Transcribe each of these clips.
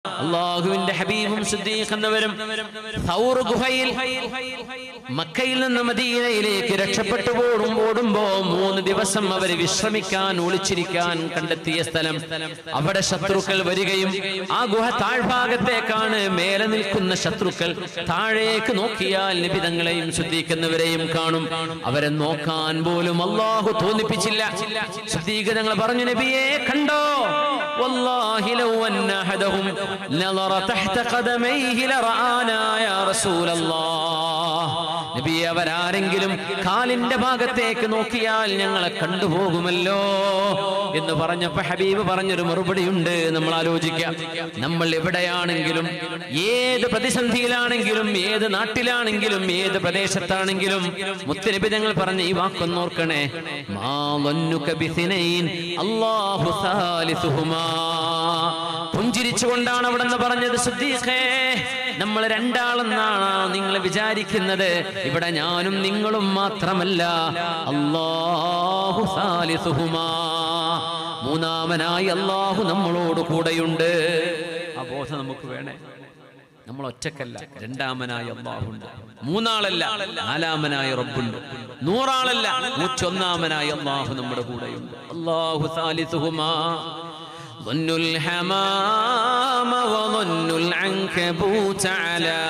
അള്ളാഹുവിന്റെ ഹബീബും സിദ്ദീഖ് എന്നവരും സൗർ ഗുഹയിൽ മക്കയിൽ നിന്ന് മദീനയിലേക്ക് രക്ഷപ്പെട്ടു ഓടും ഓടുമ്പോ മൂന്ന് ദിവസം അവർ വിശ്രമിക്കാൻ ഒളിച്ചിരിക്കാൻ കണ്ടെത്തിയ സ്ഥലം അവിടെ ശത്രുക്കൾ വരികയും ആ ഗുഹ താഴ്ഭാഗത്തേക്കാണ് മേലെ നിൽക്കുന്ന ശത്രുക്കൾ താഴേക്ക് നോക്കിയാൽ നിബിതങ്ങളെയും ശുദ്ധീകരിക്കുന്നവരെയും കാണും അവരെ നോക്കാൻ പോലും അള്ളാഹു തോന്നിപ്പിച്ചില്ല ശുദ്ധീകരണങ്ങൾ പറഞ്ഞു നബിയെ കണ്ടോ والله لو أن أحدهم نظر تحت قدميه لرآنا يا رسول الله നബി അവരാരെങ്കിലും കാലിന്റെ ഭാഗത്തേക്ക് നോക്കിയാൽ ഞങ്ങളെ കണ്ടുപോകുമല്ലോ എന്ന് പറഞ്ഞപ്പോ ഹബീബ് പറഞ്ഞൊരു മറുപടി ഉണ്ട് നമ്മൾ ആലോചിക്കാം നമ്മൾ എവിടെയാണെങ്കിലും ഏത് പ്രതിസന്ധിയിലാണെങ്കിലും ഏത് നാട്ടിലാണെങ്കിലും ഏത് പ്രദേശത്താണെങ്കിലും മുത്തനബി ഞങ്ങൾ പറഞ്ഞ ഈ വാക്കൊന്നോർക്കണേ മാ ظنك بثنين الله ثالثهما പുഞ്ചിരിച്ചുകൊണ്ടാണ് അവിടെ നിന്ന് പറഞ്ഞത് സുദ്ദീഖേ നമ്മൾ രണ്ടാളെന്നാണ് നിങ്ങൾ വിചാരിക്കുന്നത് ഇവിടെ ഞാനും നിങ്ങളും മാത്രമല്ല അല്ലാഹു സാലിസുഹുമാ മൂന്നാമനായി അല്ലാഹു നമ്മളോട് കൂടെയുണ്ട് ആ ബോധം നമുക്ക് വേണേ നമ്മൾ ഒറ്റക്കല്ല രണ്ടാമനായ അള്ളാഹുണ്ട് മൂന്നാളല്ല നാലാമനായ റബ്ബുണ്ട് നൂറാളല്ല നൂറ്റൊന്നാമനായ അള്ളാഹു നമ്മുടെ കൂടെയുണ്ട് അള്ളാഹു സാലിസുഹുമാ ظن الحمام وظن العنكبوت على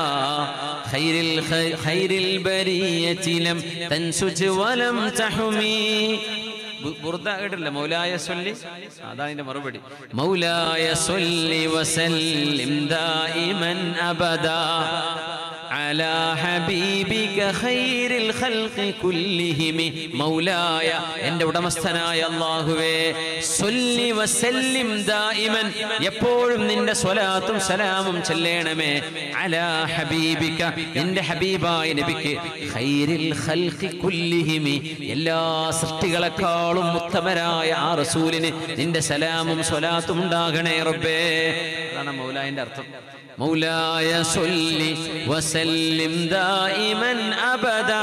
خير الخير خير البرية لم تنسج ولم تحمي ബുർദ കേട്ടില്ല മൗലായ സൊല്ലി അതാ അതിന്റെ മറുപടി മൗലായ സൊല്ലി വസല്ലിം ദായിമൻ അബദാ على حبيبك خير الخلق كلهم مولاയ എൻ്റെ ഉടമസ്ഥനായ അല്ലാഹുവേ സൊല്ലി വസല്ലിം ദായിമൻ എപ്പോഴും നിന്റെ സ്വലാത്തും സലാമും ചെല്ലേണമേ അലാ ഹബീബിക എൻ്റെ ഹബീബായ നബിക്ക് ഖൈരിൽ ഖൽഖി കുല്ലിഹിം എല്ലാ സൃഷ്ടികളെക്കാളും ഉത്തമരായ ആ റസൂലിന് നിന്റെ സലാമും സ്വലാത്തും ഉണ്ടാകണേ റബ്ബേ അതാണ് മൗലായന്റെ അർത്ഥം مولاي صل وسلم دائما ابدا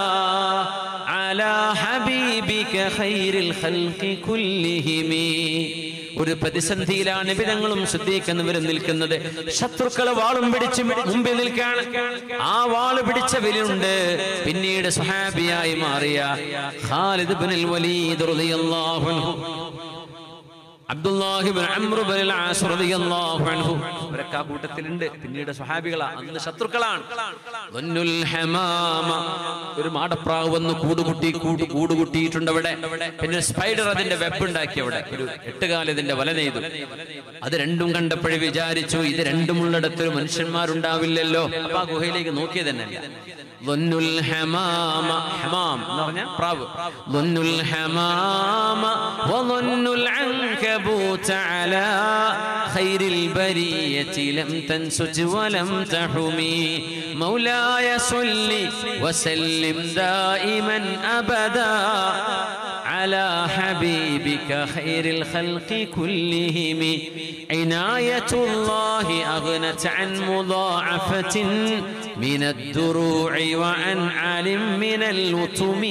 على حبيبك خير الخلق كلهم ഒരു പ്രതിസന്ധിയിലാണ് വിധങ്ങളും ശ്രദ്ധിക്കുന്നവരും നിൽക്കുന്നത് ശത്രുക്കളെ വാളും പിടിച്ച് മുമ്പിൽ നിൽക്കാണ് ആ വാള് പിടിച്ചവരുണ്ട് പിന്നീട് സുഹാബിയായി മാറിയ ഖാലിദ് ബിൻ വലീദ് റളിയല്ലാഹു അൻഹു അബ്ദുല്ലാഹിബിൻ അംറു ബിൻ ആസ് റളിയല്ലാഹു അൻഹു അവരൊക്കെ ആ കൂട്ടത്തിലുണ്ട് പിന്നീട് സ്വഹാബികളാ അന്ന് ശത്രുക്കളാണ് വന്നുൽ ഹമാമ ഒരു മാടപ്രാവ് വന്ന് കൂടുകുട്ടി കൂട് കൂടുകുട്ടിയിട്ടുണ്ട് അവിടെ പിന്നെ സ്പൈഡർ അതിന്റെ വെബ് ഉണ്ടാക്കി അവിടെ ഒരു എട്ടുകാലതിന്റെ വല നെയ്തു അത് രണ്ടും കണ്ടപ്പോഴേ വിചാരിച്ചു ഇത് രണ്ടുമുള്ളിടത്തൊരു മനുഷ്യന്മാരുണ്ടാവില്ലല്ലോ അപ്പൊ ആ ഗുഹയിലേക്ക് നോക്കിയത് തന്നെ ظن الحمام حمام എന്ന് പറഞ്ഞാ പ്രാവ് ظن الحمام وظن العنكبوت على خير البرية لم تنسج ولم تحمي مولاي صل وسلم دائما أبدا على حبيبك خير الخلق كلهم عناية الله أغنت عن مضاعفة من الدروع وعن علم من الوتم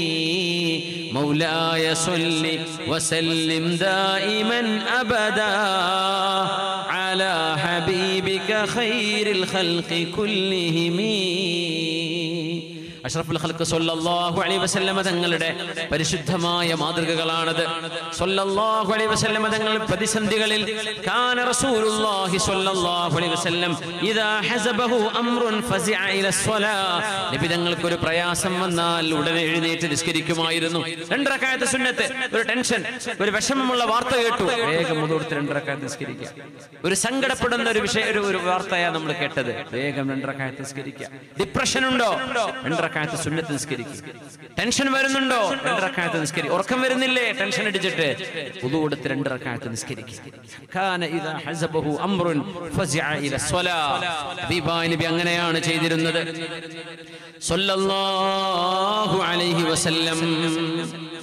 مولاي صل وسلم دائما أبدا على حبيبك خير الخلق كلهم അഷ്റഫുൽ ഖൽഖ് സല്ലല്ലാഹു അലൈഹി വസല്ലമ തങ്ങളുടെ പരിശുദ്ധമായ മാതൃകകളാണത് സല്ലല്ലാഹു അലൈഹി വസല്ലമ തങ്ങൾ പ്രതിസന്ധികളിൽ കാന റസൂലുള്ളാഹി സല്ലല്ലാഹു അലൈഹി വസല്ലം ഇദാ ഹസബഹു അംറുൻ ഫസിഅ ഇല സ്വലാ നബി തങ്ങൾക്ക് ഒരു പ്രയാസം വന്നാൽ ഉടനെ എഴുന്നേറ്റ് നിസ്കരിക്കുമായിരുന്നു രണ്ട് റക്അത്ത് സുന്നത്ത് ഒരു ടെൻഷൻ ഒരു വിഷമമുള്ള വാർത്ത കേട്ടു വേഗം മുതോടുത്ത് രണ്ട് റക്അത്ത് നിസ്കരിക്കുക ഒരു സങ്കടപ്പെടുന്ന ഒരു വിഷയ ഒരു ഒരു വാർത്തയാണ് നമ്മൾ കേട്ടത് വേഗം രണ്ട് റക്അത്ത് നിസ്കരിക്കുക ഡിപ്രഷൻ ഉണ്ടോ രണ്ട് റക്അത്ത് സുന്നത്ത് നിസ്കരിക്കുക ടെൻഷൻ വരുന്നുണ്ടോ രണ്ട് റക്അത്ത് നിസ്കരിക്കുക ഉറക്കം വരുന്നില്ലേ ടെൻഷൻ അടിച്ചിട്ട് ഉദു കൊടുത്ത് രണ്ട് റക്അത്ത് നിസ്കരിക്കുക കാന ഇദാ ഹസബഹു അംറുൻ ഫസിഅ ഇല സ്വലാ ഹബീബായ നബി അങ്ങനെയാണ് ചെയ്തിരുന്നത് സല്ലല്ലാഹു അലൈഹി വസല്ലം